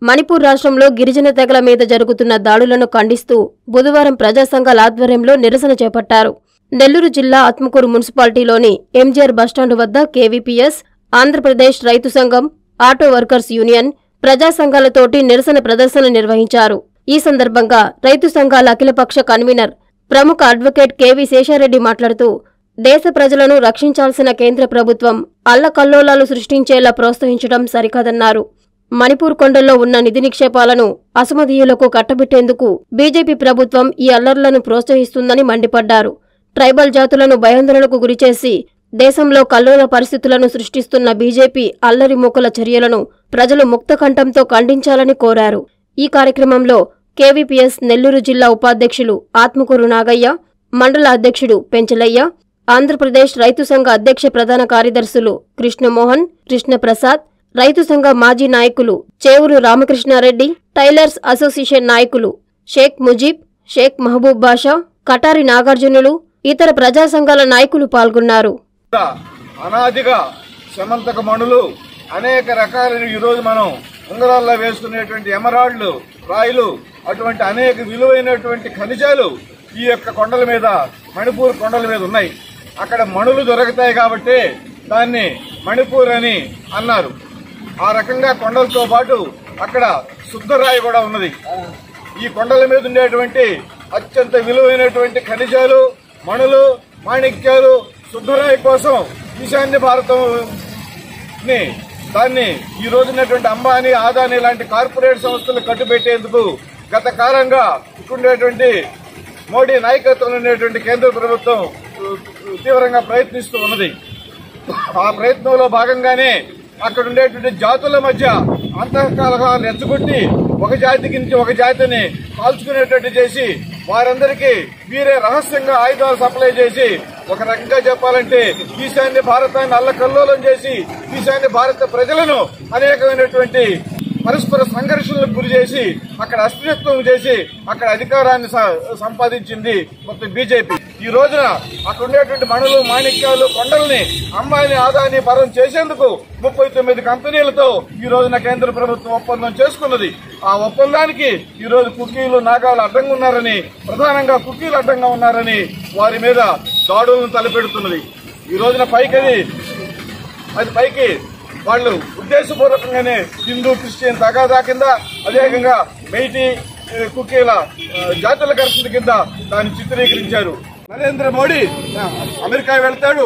మణిపూర్ రాష్ట్రంలో గిరిజన తెగల మీద జరుగుతున్న దాడులను ఖండిస్తూ బుధవారం ప్రజా సంఘాల ఆధ్వర్యంలో నిరసన చేపట్టారు నెల్లూరు జిల్లా ఆత్మకూరు మున్సిపాలిటీలోని ఎంజీఆర్ బస్టాండు వద్ద కేవీపీఎస్ ఆంధ్రప్రదేశ్ రైతు సంఘం ఆటో వర్కర్స్ యూనియన్ ప్రజా సంఘాలతోటి నిరసన ప్రదర్శన నిర్వహించారు ఈ సందర్భంగా రైతు సంఘాల అఖిలపక్ష కన్వీనర్ ప్రముఖ అడ్వకేట్ కెవి శేషారెడ్డి మాట్లాడుతూ దేశ ప్రజలను రక్షించాల్సిన కేంద్ర ప్రభుత్వం అల్లకల్లోలాలు సృష్టించేలా ప్రోత్సహించడం సరికాదన్నారు మణిపూర్ కొండల్లో ఉన్న నిధి నిక్షేపాలను అసమధీయులకు కట్టబెట్టేందుకు బీజేపీ ప్రభుత్వం ఈ అల్లర్లను ప్రోత్సహిస్తుందని మండిపడ్డారు ట్రైబల్ జాతులను భయాందోళనకు గురిచేసి దేశంలో కల్లోల పరిస్థితులను సృష్టిస్తున్న బీజేపీ అల్లరి మూకల చర్యలను ప్రజలు ముక్తకంఠంతో ఖండించాలని కోరారు ఈ కార్యక్రమంలో కేవీపీఎస్ నెల్లూరు జిల్లా ఉపాధ్యక్షులు ఆత్మకూరు నాగయ్య మండల అధ్యక్షుడు పెంచలయ్య ఆంధ్రప్రదేశ్ రైతు సంఘ అధ్యక్ష ప్రధాన కార్యదర్శులు కృష్ణమోహన్ కృష్ణప్రసాద్ రైతు సంఘ మాజీ నాయకులు చేవురు రామకృష్ణారెడ్డి టైలర్స్ అసోసియేషన్ నాయకులు షేక్ ముజీబ్ షేక్ మహబూబ్ బాషా కటారి నాగార్జునులు ఇతర ప్రజా సంఘాల నాయకులు పాల్గొన్నారు అనాదిగా సమంతక మణులు అనేక రకాలైన ఈరోజు మనం ఉంగరాల్లో వేసుకునేటువంటి ఎమరాల్డ్లు రాయిలు అటువంటి అనేక విలువైనటువంటి ఖనిజాలు ఈ యొక్క కొండల మీద మణిపూర్ కొండల మీద ఉన్నాయి అక్కడ మణులు దొరుకుతాయి కాబట్టి దాన్ని మణిపూర్ అని అన్నారు ఆ రకంగా కొండలతో పాటు అక్కడ శుద్ధరాయి కూడా ఉన్నది ఈ కొండల మీద ఉండేటువంటి అత్యంత విలువైనటువంటి ఖనిజాలు మణులు మాణిక్యాలు శుద్ధరాయి కోసం ఈశాన్య భారతం ని దాన్ని ఈ రోజున్నటువంటి అంబానీ ఆదాని లాంటి కార్పొరేట్ సంస్థలు కట్టుబెట్టేందుకు గత కాలంగా ఇక్కడుండేటువంటి మోడీ నాయకత్వంలో ఉండేటువంటి కేంద్ర ప్రభుత్వం ఉ, తీవ్రంగా ప్రయత్నిస్తూ ఉన్నది ఆ ప్రయత్నంలో భాగంగానే అక్కడ ఉండేటువంటి జాతుల మధ్య అంతఃకలహాలు రెచ్చగొట్టి ఒక జాతికి నుంచి ఒక జాతిని కాల్చుకునేటట్టు చేసి వారందరికీ వీరే రహస్యంగా ఆయుధాలు సప్లై చేసి ఒక రకంగా చెప్పాలంటే ఈశాన్య భారతాన్ని అల్లకల్లోలం చేసి ఈశాన్య భారత ప్రజలను అనేకమైనటువంటి పరస్పర సంఘర్షణలకు గురి చేసి అక్కడ అస్తిత్వం చేసి అక్కడ అధికారాన్ని స- సంపాదించింది మొత్తం బీజేపీ ఈ రోజున అక్కడ ఉండేటువంటి మణులు మాణిక్యాలు కొండల్ని అంబానీ ఆదాని పరం చేసేందుకు ముప్పై తొమ్మిది కంపెనీలతో ఈ రోజున కేంద్ర ప్రభుత్వం ఒప్పందం చేసుకున్నది ఆ ఒప్పందానికి ఈ రోజు కుకీలు నాగాలు అడ్డంగా ఉన్నారని ప్రధానంగా కుకీలు అడ్డంగా ఉన్నారని వారి మీద దాడులను తలపెడుతున్నది ఈ రోజున పైకి అది అది పైకి వాళ్ళు ఉద్దేశపూర్వకంగానే హిందూ క్రిస్టియన్ తగాదా కింద అదేవిధంగా మెయిటి ఏ, కుకీల ఆ, జాతుల ఘర్షణ కింద దాన్ని చిత్రీకరించారు నరేంద్ర మోడీ ఆ, అమెరికా వెళ్తాడు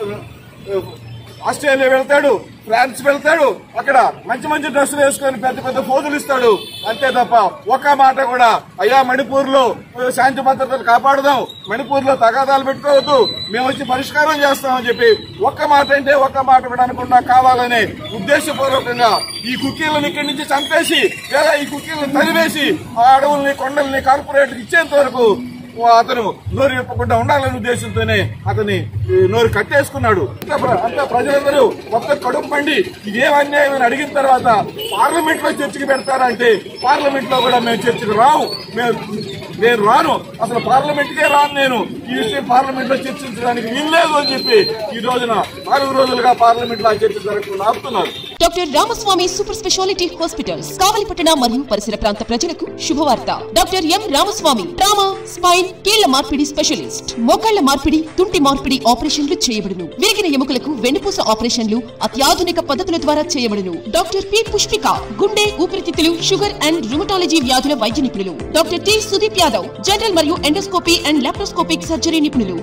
ఆ, ఆస్ట్రేలియా వెళ్తాడు ఫ్రాన్స్ వెళ్తాడు అక్కడ మంచి మంచి డ్రెస్సులు వేసుకొని పెద్ద పెద్ద ఫోజులు ఇస్తాడు అంతే తప్ప ఒక మాట కూడా అయ్యా మణిపూర్ లో శాంతి భద్రతలు కాపాడుదాం మణిపూర్ లో తగాదాలు పెట్టుకోవద్దు మేము వచ్చి పరిష్కారం చేస్తామని చెప్పి ఒక్క మాట అంటే ఒక్క మాట కూడా అనకుండా కావాలని ఉద్దేశపూర్వకంగా ఈ కుక్కీలను ఇక్కడి నుంచి చంపేసి లేదా ఈ కుక్కీలను తరివేసి ఆ అడవుల్ని కొండల్ని కార్పొరేట్ ఇచ్చేంత వరకు అతను నోరు విప్పకుండా ఉండాలనే ఉద్దేశంతోనే అతని ఈ, నోరు కట్టేసుకున్నాడు అంతా ప్ర- అంతా ప్రజలందరూ మొత్తం కడుపు పండి ఇదేం అన్యాయం అని అడిగిన తర్వాత పార్లమెంట్ లో చర్చకి పెడతారంటే పార్లమెంట్ లో కూడా మేము చర్చకు రాము మేము నేను రాను అసలు పార్లమెంట్ కే రాను నేను ఈ విషయం పార్లమెంట్ లో చర్చించడానికి వీల్లేదు అని చెప్పి ఈ రోజున నాలుగు రోజులుగా పార్లమెంట్ లో ఆ చర్చ జరగకుండా ఆపుతున్నారు doctor Ramaswamy super speciality hospitals కావలిపట్టణ మరియు పరిసర ప్రాంత ప్రజలకు శుభవార్త doctor M Ramaswamy trauma spine కీళ్ల మార్పిడి స్పెషలిస్ట్ మోకాళ్ల మార్పిడి తుంటి మార్పిడి ఆపరేషన్లు చేయబడును విరిగిన ఎముకలకు వెన్నుపూస ఆపరేషన్లు అత్యాధునిక పద్ధతుల ద్వారా చేయబడును డాక్టర్ పి పుష్పిక గుండె ఊపిరితిత్తులు షుగర్ అండ్ రుమటాలజీ వ్యాధుల వైద్య నిపుణులు doctor T Sudeep Yadav general మరియు ఎండోస్కోపీ అండ్ లాప్రోస్కోపిక్ సర్జరీ నిపుణులు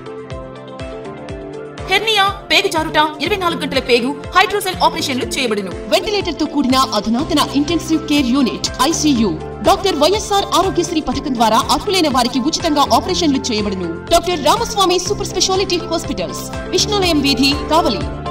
హెర్నియా పేగు జారుట ఇరవై నాలుగు గంటల పేగు హైడ్రోసెల్ ఆపరేషన్లు చేయబడును వెంటిలేటర్ తో కూడిన అధునాతన intensive care unit ICU doctor YSR Aarogyasri పథకం ద్వారా అర్హులైన వారికి ఉచితంగా ఆపరేషన్లు చేయబడును doctor Ramaswamy super speciality hospitals Vishnulayam వీధి కావలి